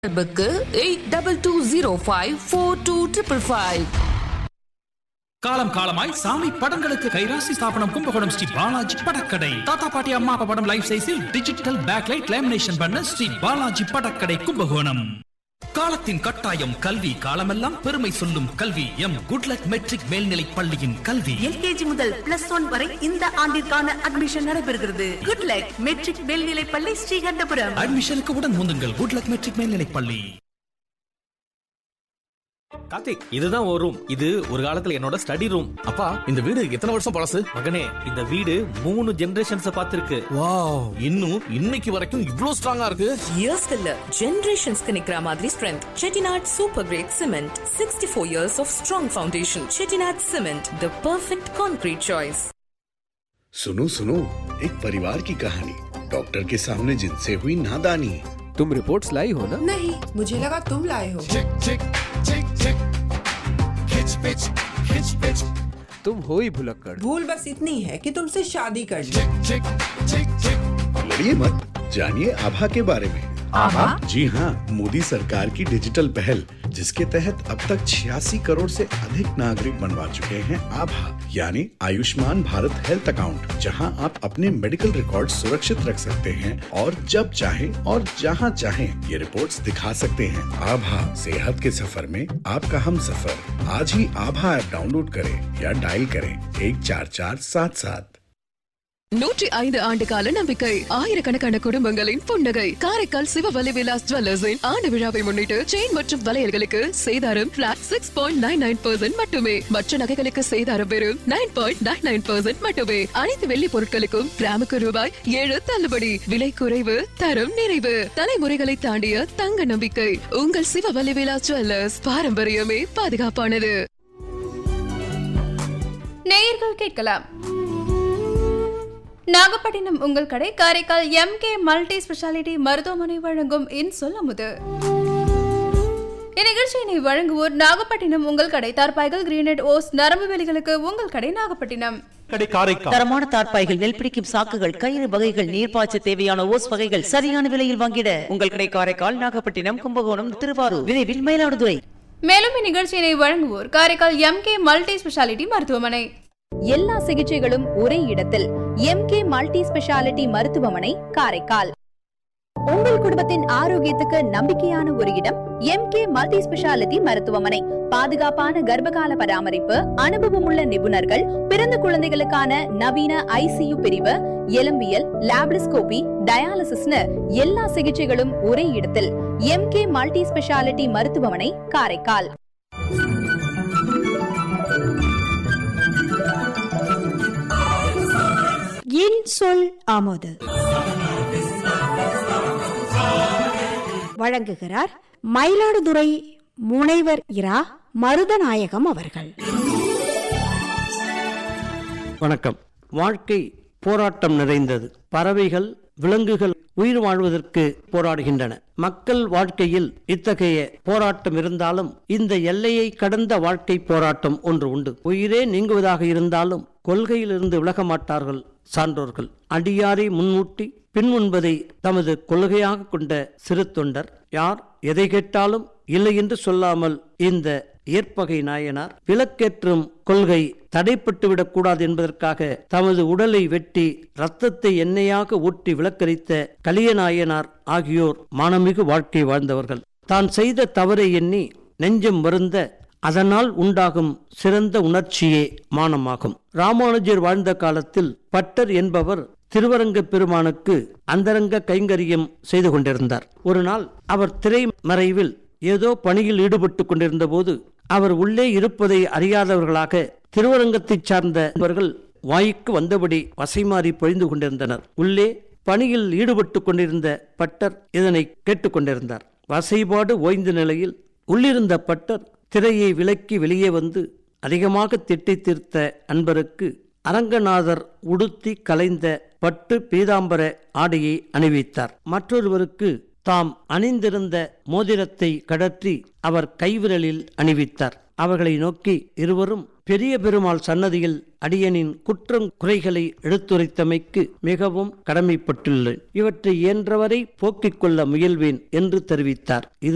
தொடர்புக்கு eight double two zero five four two triple five காலம் காலமாய் சாமி படங்களுக்கு கைராசி ஸ்தாபனம் கும்பகோணம் ஸ்ரீ பாலாஜி படக்கடை தாத்தா பாட்டி அம்மா அப்பா படம் லைஃப் சைஸில் டிஜிட்டல் பேக்லைட் லேமினேஷன் பண்ண ஸ்ரீ பாலாஜி படக்கடை கும்பகோணம் காலத்தின் கட்டாயம் கல்வி காலமெல்லாம் பெருமை சொல்லும் கல்வி எம் குட்லக் மெட்ரிக் மேல்நிலை பள்ளியின் கல்வி எல்கேஜி முதல் பிளஸ் ஒன் வரை இந்த ஆண்டிற்கான அட்மிஷன் நடைபெறுகிறது குட் லக் மெட்ரிக் மேல்நிலைப் பள்ளி ஸ்ரீகண்டபுரம் அட்மிஷனுக்கு உடன் முந்துங்கள் குட்லக் மெட்ரிக் மேல்நிலை பள்ளி கார்த்திக் இதுதான் ஒரு ரூம் இது ஒரு காலத்துல என்னோட ஸ்டடி ரூம் அப்பா இந்த வீடு எத்தனை வருஷம் பழசு மகனே இந்த வீடு மூணு ஜெனரேஷன்ஸ் பார்த்திருக்கு வாவ் இன்னும் இன்னைக்கு வரைக்கும் இவ்ளோ ஸ்ட்ராங்கா இருக்கு இயர்ஸ்க்கு இல்ல ஜெனரேஷன்ஸ்க்கு நிக்கிற மாதிரி strength Chettinad super grade cement sixty four years of strong foundation Chettinad cement the perfect concrete choice सुनो सुनो एक परिवार की कहानी डॉक्टर के सामने जिनसे हुई नादानी तुम रिपोर्ट्स लाई हो ना नहीं मुझे लगा तुम लाए हो तुम हो ही भुलक्कड़ भूल बस इतनी है कि तुमसे शादी कर ली लड़िए मत जानिए आभा के बारे में आभा जी हाँ मोदी सरकार की डिजिटल पहल जिसके तहत अब तक छियासी करोड़ से अधिक नागरिक बनवा चुके हैं आभा यानी आयुष्मान भारत हेल्थ अकाउंट जहां आप अपने मेडिकल रिकॉर्ड सुरक्षित रख सकते हैं और जब चाहें और जहां चाहें ये रिपोर्ट्स दिखा सकते हैं आभा सेहत के सफर में आपका हम सफर आज ही आभा ऐप डाउनलोड करें या डायल करें एक चार चार सात सात நூற்றி ஐந்து ஆண்டு கால நம்பிக்கை ஆயிரக்கணக்கான குடும்பங்களின் புன்னகை காரைக்கால் சிவவலி விலாஸ் ஜுவல்லர்ஸின் ஆண்டு விழாவை முன்னிட்டு செயின் மற்றும் வளையல்களுக்கு சேதாரம் flat six point nine nine percent மட்டுமே மற்ற நகைகளுக்கு சேதாரம் வெறும் nine point nine nine percent மட்டுமே அனைத்து வெள்ளி பொருட்களுக்கும் கிராமுக்கு ரூபாய் ஏழு தள்ளுபடி விலை குறைவு தரம் நிறைவு தலைமுறைகளை தாண்டிய தங்க நம்பிக்கை உங்கள் சிவவலி விலாஸ் ஜுவல்லர்ஸ் பாரம்பரியமே பாதுகாப்பானது நேயர்கள் கேட்கலாம் நாகப்பட்டினம் உங்கள் கடை Karaikal M K multi speciality மருத்துவமனை வழங்கும் இன் சொல்லமுது இந்நிகழ்ச்சியினை வழங்குவோர் நாகப்பட்டினம் உங்கள் கடை தார்பாய்கள் கிரீனட் ஓஸ் நரம்பு வேலிகளுக்கு உங்கள் கடை நாகப்பட்டினம் கடை காரைக்கால் தரமான தார்ப்பாய்கள் நெல் பிடிக்கும் சாக்குகள் கயிறு வகைகள் நீர்ப்பாய்ச்ச தேவையான ஓஸ் வகைகள் சரியான விலையில் வாங்கிட உங்கள் கடை காரைக்கால் நாகப்பட்டினம் கும்பகோணம் திருவாரூர் விரைவில் மயிலாடுதுறை மேலும் இந்நிகழ்ச்சியினை வழங்குவோர் Karaikal M K multi speciality மருத்துவமனை எல்லா சிகிச்சைகளும் ஒரே இடத்தில் எம் கே மல்டி ஸ்பெஷாலிட்டி மருத்துவமனை காரைக்கால் உங்கள் குடும்பத்தின் ஆரோக்கியத்துக்கு நம்பிக்கையான ஒரு இடம் எம் கே மல்டி ஸ்பெஷாலிட்டி மருத்துவமனை பாதுகாப்பான கர்ப்பகால பராமரிப்பு அனுபவமுள்ள நிபுணர்கள் பிறந்த குழந்தைகளுக்கான நவீன ஐசியு பிரிவு எலும்பியல் லாப்டிஸ்கோபி டயாலிசிஸ்னு எல்லா சிகிச்சைகளும் ஒரே இடத்தில் எம் கே மல்டி ஸ்பெஷாலிட்டி மருத்துவமனை காரைக்கால் என் சொல் ஆமோது வழங்குகிறார் மயிலாடுதுறை முனைவர் இரா மருதநாயகம் அவர்கள் வணக்கம் வாழ்க்கை போராட்டம் நிறைந்தது பறவைகள் விலங்குகள் உயிர் வாழ்வதற்கு போராடுகின்றன மக்கள் வாழ்க்கையில் இத்தகைய போராட்டம் இருந்தாலும் இந்த எல்லையை கடந்த வாழ்க்கை போராட்டம் ஒன்று உண்டு உயிரே நீங்குவதாக இருந்தாலும் கொள்கையிலிருந்து விலக மாட்டார்கள் சான்றோர்கள் அடியாரை முன்மூட்டி பின்முன்பதை தமது கொள்கையாக கொண்ட சிறு தொண்டர் யார் எதை கேட்டாலும் இல்லை என்று சொல்லாமல் இந்த ஏற்பகை நாயனார் விளக்கேற்றும் கொள்கை தடைப்பட்டுவிடக் கூடாது என்பதற்காக தமது உடலை வெட்டி இரத்தத்தை எண்ணெயாக ஊற்றி விளக்கரித்த கலியநாயனார் ஆகியோர் மானமிகு வாழ்க்கை வாழ்ந்தவர்கள் தான் செய்த தவறை எண்ணி நெஞ்சம் வருந்த அதனால் உண்டாகும் சிறந்த உணர்ச்சியே மானமாகும் ராமானுஜர் வாழ்ந்த காலத்தில் பட்டர் என்பவர் திருவரங்க பெருமானுக்கு அந்தரங்க கைங்கரியம் செய்து கொண்டிருந்தார் ஒரு நாள் அவர் திரைமறைவில் ஏதோ பணியில் ஈடுபட்டு கொண்டிருந்த போது அவர் உள்ளே இருப்பதை அறியாதவர்களாக திருவரங்கத்தைச் சார்ந்தவர்கள் வாய்க்கு வந்தபடி வசைமாறி பொழிந்து கொண்டிருந்தனர் உள்ளே பணியில் ஈடுபட்டு கொண்டிருந்த பட்டர் இதனை கேட்டுக்கொண்டிருந்தார் வசைபாடு ஓய்ந்த நிலையில் உள்ளிருந்த பட்டர் திரையை விலக்கி வெளியே வந்து அதிகமாக திட்டி தீர்த்த அன்பருக்கு அரங்கநாதர் உடுத்தி கலைந்த பட்டு பீதாம்பர ஆடையை அணிவித்தார் மற்றொருவருக்கு தாம் அணிந்திருந்த மோதிரத்தை கடற்றி அவர் கைவிரலில் அணிவித்தார் அவர்களை நோக்கி இருவரும் பெரிய பெருமாள் சன்னதியில் அடியனின் குற்றம் குறைகளை எடுத்துரைத்தமைக்கு மிகவும் கடமைப்பட்டுள்ளேன் இவற்றை இயன்றவரை போக்கிக் கொள்ள முயல்வேன் என்று தெரிவித்தார் இது